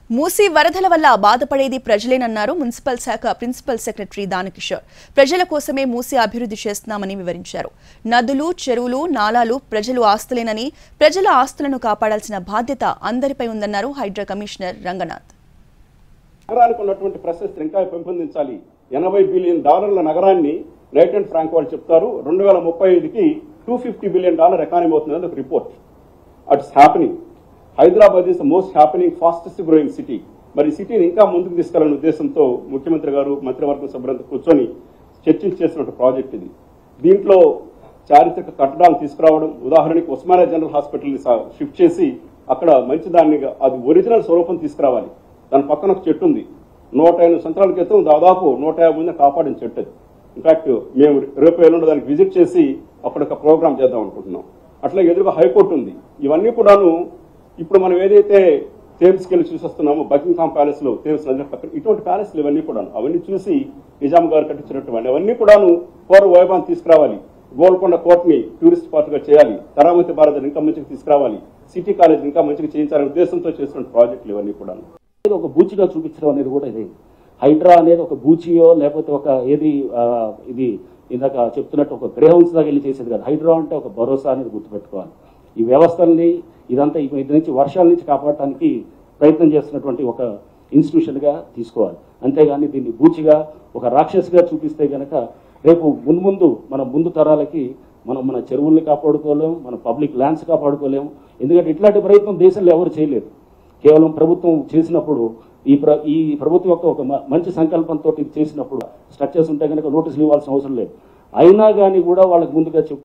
మూసీ వరదల వల్ల బాధపడేది ప్రజలేనన్నారు మున్సిపల్ శాఖ ప్రిన్సిపల్ సెక్రటరీ దానకిషోర్ ప్రజల కోసమే మూసీ అభివృద్ధి చేస్తున్నామని వివరించారు నదులు చెరువులు నాలాలు ప్రజలు ఆస్తులేనని ప్రజల ఆస్తులను కాపాడాల్సిన బాధ్యత అందరిపై ఉందన్నారు హైడ్రా కమిషనర్ రంగనాథ్ నగరానికి ఉన్నటువంటి ప్రశస్తి ఇంకా పెంపొందించాలి ఎనభై బిలియన్ డాలర్ల నగరాన్ని నైట్ అండ్ ఫ్రాంక్ వాళ్ళు చెప్తారు రెండు వేల ముప్పై ఐదుకి two fifty billion dollar economy అవుతుంది ఒక report it's happening Hyderabad is the most happening fastest growing city మరి ఈ సిటీని ఇంకా ముందుకు తీసుకెళ్లనే ఉద్దేశంతో ముఖ్యమంత్రి గారు మంత్రివర్గం సభ్యులంతా కూర్చొని చర్చించేసినటువంటి ప్రాజెక్ట్ ఇది దీంట్లో చారిత్రక కట్టడాలు తీసుకురావడం ఉదాహరణకి ఉస్మానియా జనరల్ హాస్పిటల్ని సా- షిఫ్ట్ చేసి అక్కడ మంచి దాన్ని అది ఒరిజినల్ స్వరూపం తీసుకురావాలి దాని పక్కన ఒక చెట్టు ఉంది నూట ఎనిమిది సంవత్సరాల క్రితం దాదాపు నూట యాభై మంది కాపాడిన చెట్టు అది ఇన్ఫాక్ట్ మేము రేపు ఎల్లుండి దానికి విజిట్ చేసి అక్కడ ఒక ప్రోగ్రామ్ చేద్దాం అనుకుంటున్నాం అట్లా ఎదురుగా హైకోర్టు ఉంది ఇవన్నీ కూడాను ఇప్పుడు మనం ఏదైతే థేమ్స్కి వెళ్ళి చూసి వస్తున్నామో బకింగ్హామ్ ప్యాలెస్ లో థేమ్స్ నది పక్కన ఇటువంటి ప్యాలెస్లు ఇవన్నీ కూడాను అవన్నీ చూసి నిజాం గారు కట్టించినటువంటి అవన్నీ కూడాను పూర్వ వైభవాన్ని తీసుకురావాలి గోల్కొండ కోర్టుని టూరిస్ట్ స్పాట్ గా చేయాలి తరామతి భారత్ ఇంకా మంచిగా తీసుకురావాలి సిటీ కాలేజ్ ఇంకా మంచిగా చేయించాలనే ఉద్దేశంతో చేస్తున్న ప్రాజెక్టులు ఇవన్నీ కూడాను అనేది ఒక బూచిగా చూపించడం అనేది కూడా ఇది హైడ్రా అనేది ఒక బూచియో లేకపోతే ఒక ఏది ఆ, ఇది ఇందాక చెప్తున్నట్టు ఒక గ్రేహౌన్స్ దాకా వెళ్ళి చేసేది కాదు హైడ్రా అంటే ఒక భరోసా అనేది గుర్తుపెట్టుకోవాలి ఈ వ్యవస్థల్ని ఇదంతా ఈ- ఇది నుంచి వర్షాల నుంచి కాపాడటానికి ప్రయత్నం చేస్తున్నటువంటి ఒక ఇన్స్టిట్యూషన్ గా తీసుకోవాలి అంతేగాని దీన్ని బూచిగా ఒక రాక్షసిగా చూపిస్తే గనక రేపు మున్ముందు మన ముందు తరాలకి మనం మన చెరువుల్ని కాపాడుకోలేము మన పబ్లిక్ ల్యాండ్స్ కాపాడుకోలేము ఎందుకంటే ఇట్లాంటి ప్రయత్నం దేశంలో ఎవరు చేయలేదు కేవలం ప్రభుత్వం చేసినప్పుడు ఈ ప్ర ఈ ప్రభుత్వం యొక్క ఒక మ- మంచి సంకల్పంతో ఇది చేసినప్పుడు స్ట్రక్చర్స్ ఉంటే కనుక నోటీసులు ఇవ్వాల్సిన అవసరం లేదు అయినా కానీ కూడా వాళ్ళకి ముందుగా చెప్పు